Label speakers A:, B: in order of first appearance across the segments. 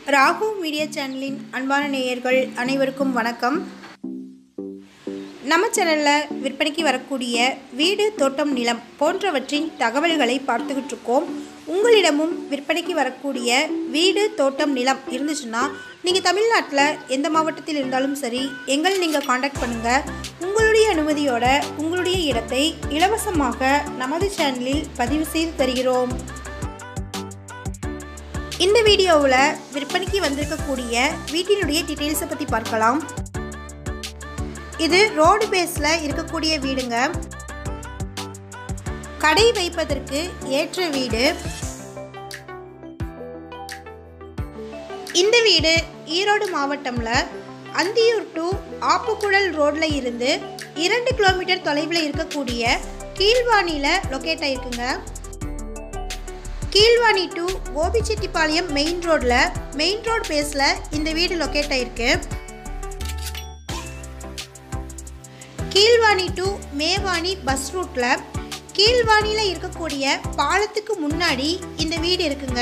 A: Rahu media சேனலின் அன்பான நேயர்கள் அனைவருக்கும் வணக்கம் நம்ம சேனலில் விற்பனைக்கு வரக்கூடிய வீடு தோட்டம் நிலம் போன்றவற்றின் தகவல்களை பார்த்துக்கிட்டு இருக்கோம் உங்களிடமும் விற்பனைக்கு வரக்கூடிய வீடு தோட்டம் நிலம் இருந்துச்சுன்னா நீங்கள் தமிழ்நாட்டில் எந்த மாவட்டத்தில் இருந்தாலும் சரி எங்கள் நீங்கள் காண்டாக்ட் பண்ணுங்கள் உங்களுடைய அனுமதியோட உங்களுடைய இடத்தை இலவசமாக நமது சேனலில் பதிவு செய்து தருகிறோம் இந்த வீடியோவில் விற்பனைக்கு வந்திருக்கக்கூடிய வீட்டினுடைய டீட்டெயில்ஸை பற்றி பார்க்கலாம் இது ரோடு பேஸில் இருக்கக்கூடிய வீடுங்க கடை வைப்பதற்கு ஏற்ற வீடு இந்த வீடு ஈரோடு மாவட்டம்ல அந்தியூர் டு ஆப்புக்குழல் ரோட்ல இருந்து இரண்டு கிலோமீட்டர் தொலைவில் இருக்கக்கூடிய கீழ்வாணியில் லொக்கேட் ஆயிருக்குங்க கீழ்வாணி டு கோபிச்செட்டிப்பாளையம் மெயின் ரோட்ல மெயின் ரோட் பேஸில் இந்த வீடு லொக்கேட் ஆயிருக்கு கீழ்வாணி டு மேவாணி பஸ் ரூட்டில் கீழ்வாணியில் இருக்கக்கூடிய பாலத்துக்கு முன்னாடி இந்த வீடு இருக்குங்க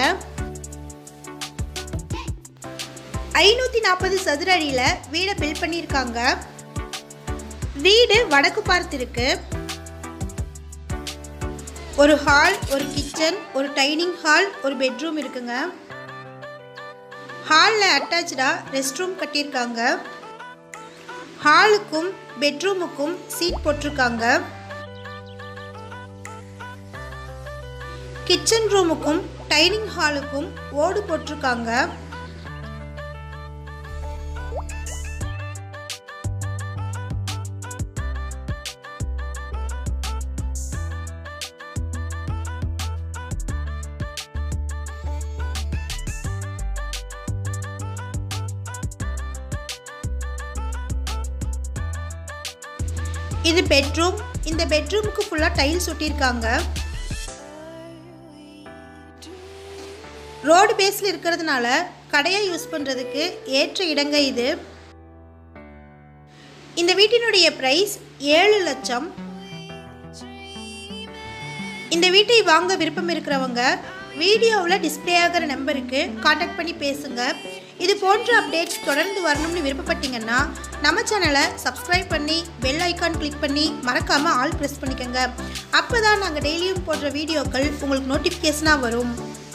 A: ஐநூற்றி நாற்பது சதுர அடியில் வீடை பில்ட் பண்ணியிருக்காங்க வீடு வடக்கு பார்த்து இருக்கு ஒரு ஹால் ஒரு கிச்சன் ஒரு டைனிங் ஹால் ஒரு பெட்ரூம் இருக்குங்க ஹாலில் அட்டாச்சாக ரெஸ்ட் ரூம் கட்டியிருக்காங்க ஹாலுக்கும் பெட்ரூமுக்கும் சீட் போட்டிருக்காங்க கிச்சன் ரூமுக்கும் டைனிங் ஹாலுக்கும் ஓடு போட்டிருக்காங்க இது பெட்ரூம் இந்த பெட்ரூமுக்கு ஃபுல்லாக டைல்ஸ் ஒட்டியிருக்காங்க ரோடு பேஸில் இருக்கிறதுனால கடையை யூஸ் பண்ணுறதுக்கு ஏற்ற இடங்க இது இந்த வீட்டினுடைய ப்ரைஸ் ஏழு லட்சம் இந்த வீட்டை வாங்க விருப்பம் இருக்கிறவங்க வீடியோவில் டிஸ்பிளே ஆகிற நம்பருக்கு காண்டாக்ட் பண்ணி பேசுங்க இது போன்ற அப்டேட்ஸ் தொடர்ந்து வரணும்னு விருப்பப்பட்டீங்கன்னா நம்ம சேனலை சப்ஸ்கிரைப் பண்ணி பெல் ஐக்கான் கிளிக் பண்ணி மறக்காமல் ஆல் ப்ரெஸ் பண்ணிக்கோங்க அப்போ தான் நாங்கள் டெய்லியும் போடுற வீடியோக்கள் உங்களுக்கு நோட்டிஃபிகேஷனாக வரும்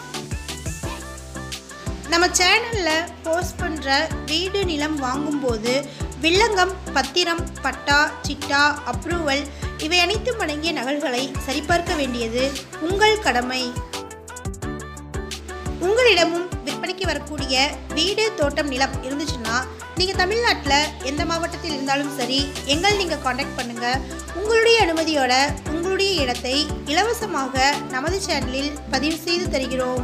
A: நம்ம சேனலில் போஸ்ட் பண்ணுற வீடு நிலம் வாங்கும்போது வில்லங்கம் பத்திரம் பட்டா சிட்டா அப்ரூவல் இவை அனைத்தும் அடங்கிய நகல்களை சரிபார்க்க வேண்டியது உங்கள் கடமை உங்களிடமும் விற்பனைக்கு வரக்கூடிய வீடு தோட்டம் நிலம் இருந்துச்சுன்னா நீங்கள் தமிழ்நாட்டில் எந்த மாவட்டத்தில் இருந்தாலும் சரி எங்கள் நீங்கள் காண்டாக்ட் பண்ணுங்கள் உங்களுடைய அனுமதியோட உங்களுடைய இடத்தை இலவசமாக நமது சேனலில் பதிவு செய்து தருகிறோம்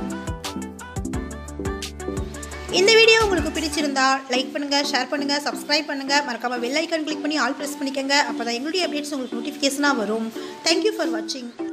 A: இந்த வீடியோ உங்களுக்கு பிடிச்சிருந்தா லைக் பண்ணுங்கள் ஷேர் பண்ணுங்கள் சப்ஸ்கிரைப் பண்ணுங்கள் மறக்காமல் பெல் ஐக்கான் கிளிக் பண்ணி ஆல் ப்ரெஸ் பண்ணிக்கோங்க அப்போ தான் எங்களுடைய அப்டேட்ஸ் உங்களுக்கு நோட்டிஃபிகேஷனாக வரும் தேங்க்யூ ஃபார் வாட்சிங்